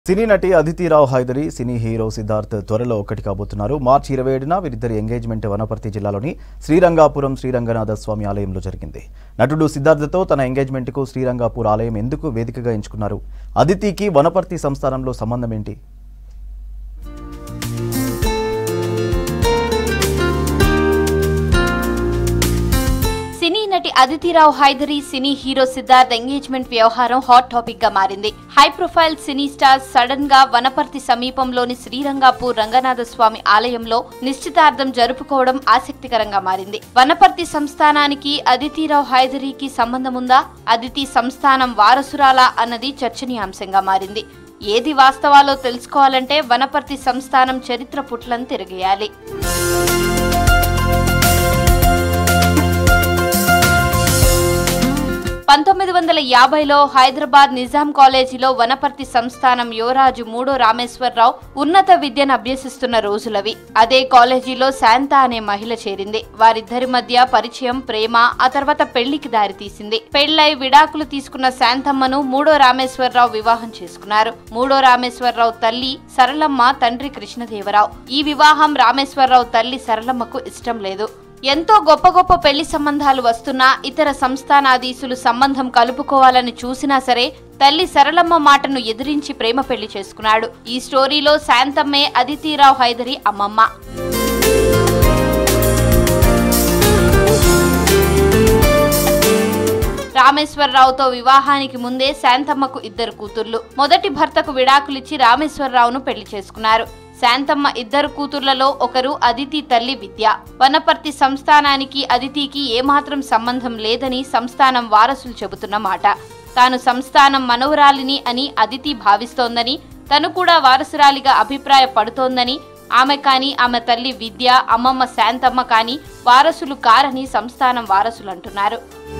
సినీ నటి Aditi Rao Hydari cine hero Siddharth త్వరలో ఒకటి కాబోతున్నారు మార్చి ఇరవై ఏడున వీరిద్దరి ఎంగేజ్మెంట్ వనపర్తి జిల్లాలోని శ్రీరంగాపురం శ్రీరంగనాథ స్వామి ఆలయంలో జరిగింది నటుడు సిద్ధార్థతో తన ఎంగేజ్మెంట్కు శ్రీరంగాపూర్ ఆలయం ఎందుకు వేదికగా ఎంచుకున్నారు అదితికి వనపర్తి సంస్థానంలో సంబంధం ఏంటి సినీ నటి Aditi Rao Hydari cine hero Siddharth engagement వ్యవహారం హాట్ టాపిక్ గా మారింది high profile cine star sudden గా వనపర్తి సమీపంలోని శ్రీరంగాపూర్ రంగనాథ స్వామి ఆలయంలో నిశ్చితార్థం జరుపుకోవడం ఆసక్తికరంగా మారింది వనపర్తి సంస్థానానికి అదితిరావు హైదరికి సంబంధం ఉందా అదితి సంస్థానం వారసురాలా అన్నది చర్చనీయాంశంగా మారింది ఏది వాస్తవాలో తెలుసుకోవాలంటే వనపర్తి సంస్థానం చరిత్ర పుట్లను తిరగేయాలి పంతొమ్మిది వందల యాభైలో హైదరాబాద్ నిజాం కాలేజీలో వనపర్తి సంస్థానం యువరాజు మూడో రామేశ్వరరావు ఉన్నత విద్యను అభ్యసిస్తున్న రోజులవి అదే కాలేజీలో శాంత అనే మహిళ చేరింది వారిద్దరి మధ్య పరిచయం ప్రేమ ఆ తర్వాత పెళ్లికి దారితీసింది పెళ్లై విడాకులు తీసుకున్న శాంతమ్మను మూడో రామేశ్వరరావు వివాహం చేసుకున్నారు మూడో రామేశ్వరరావు తల్లి సరళమ్మ తండ్రి కృష్ణదేవరావు ఈ వివాహం రామేశ్వరరావు తల్లి సరళమ్మకు ఇష్టం లేదు ఎంతో గొప్ప గొప్ప పెళ్లి సంబంధాలు వస్తున్నా ఇతర సంస్థానాధీశులు సంబంధం కలుపుకోవాలని చూసినా సరే తల్లి సరళమ్మ మాటను ఎదిరించి ప్రేమ పెళ్లి చేసుకున్నాడు ఈ స్టోరీలో శాంతమ్మే అదితిరావు హైదరి అమ్మమ్మ రామేశ్వరరావుతో వివాహానికి ముందే శాంతమ్మకు ఇద్దరు కూతుర్లు మొదటి భర్తకు విడాకులిచ్చి రామేశ్వరరావును పెళ్లి చేసుకున్నారు శాంతమ్మ ఇద్దరు కూతుర్లలో ఒకరు అదితి తల్లి విద్య వనపర్తి సంస్థానానికి అదితికి ఏమాత్రం సంబంధం లేదని సంస్థానం వారసులు చెబుతున్న మాట తాను సంస్థానం మనవరాలిని అని అదితి భావిస్తోందని తను కూడా వారసురాలిగా అభిప్రాయపడుతోందని ఆమె కానీ ఆమె తల్లి విద్య అమ్మమ్మ శాంతమ్మ కానీ వారసులు కారని సంస్థానం వారసులు అంటున్నారు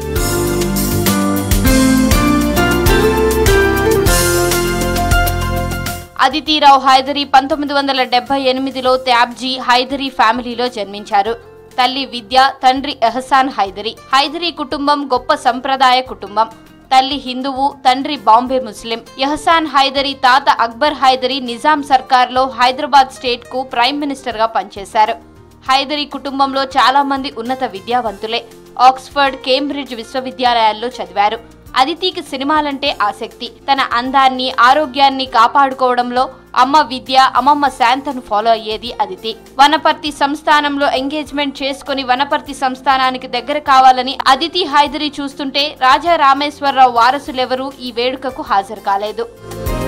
అదితిరావు హైదరి పంతొమ్మిది వందల డెబ్బై ఎనిమిదిలో త్యాబ్జీ హైదరీ ఫ్యామిలీలో జన్మించారు తల్లి విద్య తండ్రి ఎహసాన్ హైదరీ హైదరీ కుటుంబం గొప్ప సంప్రదాయ కుటుంబం తల్లి హిందువు తండ్రి బాంబే ముస్లిం యహసాన్ హైదరీ తాత అక్బర్ హైదరీ నిజాం సర్కార్లో హైదరాబాద్ స్టేట్ కు ప్రైమ్ మినిస్టర్ గా పనిచేశారు హైదరీ కుటుంబంలో చాలా మంది ఉన్నత విద్యావంతులే ఆక్స్ఫర్డ్ కేంబ్రిడ్జ్ విశ్వవిద్యాలయాల్లో చదివారు అదితికి సినిమాలంటే ఆసక్తి తన అందాన్ని ఆరోగ్యాన్ని కాపాడుకోవడంలో అమ్మ విద్య అమ్మమ్మ శాంతను ఫాలో అయ్యేది అదితి వనపర్తి సంస్థానంలో ఎంగేజ్మెంట్ చేసుకుని వనపర్తి సంస్థానానికి దగ్గర కావాలని అదితి హైదరి చూస్తుంటే రాజా రామేశ్వరరావు వారసులెవరూ ఈ వేడుకకు హాజరు కాలేదు